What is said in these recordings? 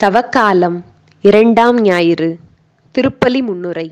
தவக்காலம் இரண்டாம் ஞாயிறு திருப்பலி முன்னுரை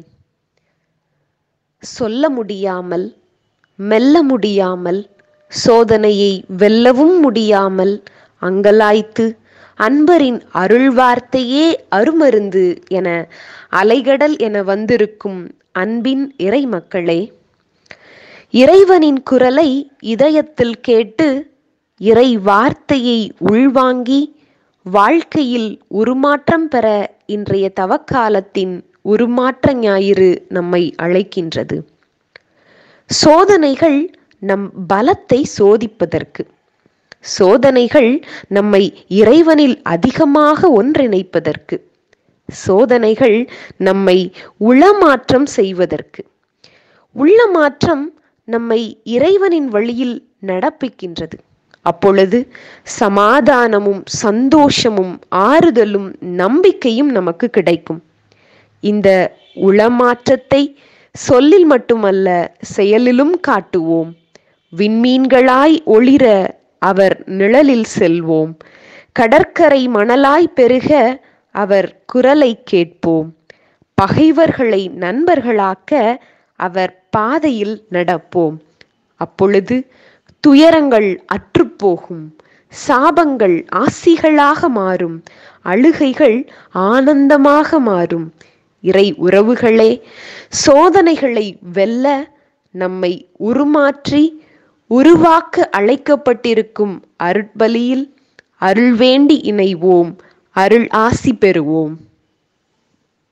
சொல்ல முடியாமல் மெல்ல முடியாமல் சோதனையை வெல்லவும் முடியாமல் அங்கலாய்த்து அன்பரின் அருள் வார்த்தையே அருமருந்து என அலைகடல் என வந்திருக்கும் அன்பின் இறை மக்களே இறைவனின் குரலை இதயத்தில் கேட்டு இறை வார்த்தையை உள்வாங்கி வாழ்க்கையில் உருமாற்றம் பெற இன்றைய தவக்காலத்தின் உருமாற்ற ஞாயிறு நம்மை அழைக்கின்றது சோதனைகள் நம் பலத்தை சோதிப்பதற்கு சோதனைகள் நம்மை இறைவனில் அதிகமாக ஒன்றிணைப்பதற்கு சோதனைகள் நம்மை உளமாற்றம் செய்வதற்கு உள்ளமாற்றம் நம்மை இறைவனின் வழியில் நடப்பிக்கின்றது அப்பொழுது சமாதானமும் சந்தோஷமும் ஆறுதலும் நம்பிக்கையும் நமக்கு கிடைக்கும் இந்த உளமாற்றத்தை சொல்லில் மட்டுமல்ல செயலிலும் காட்டுவோம் விண்மீன்களாய் ஒளிர அவர் நிழலில் செல்வோம் கடற்கரை மணலாய் பெருக அவர் குரலை கேட்போம் பகைவர்களை நண்பர்களாக்க அவர் பாதையில் நடப்போம் அப்பொழுது துயரங்கள் அற்றுப்போகும் சாபங்கள் ஆசிகளாக மாறும் அழுகைகள் ஆனந்தமாக மாறும் இறை உறவுகளே சோதனைகளை வெல்ல நம்மை உருமாற்றி உருவாக்க அழைக்கப்பட்டிருக்கும் அருட்பலியில் அருள் வேண்டி இணைவோம் அருள் ஆசி பெறுவோம்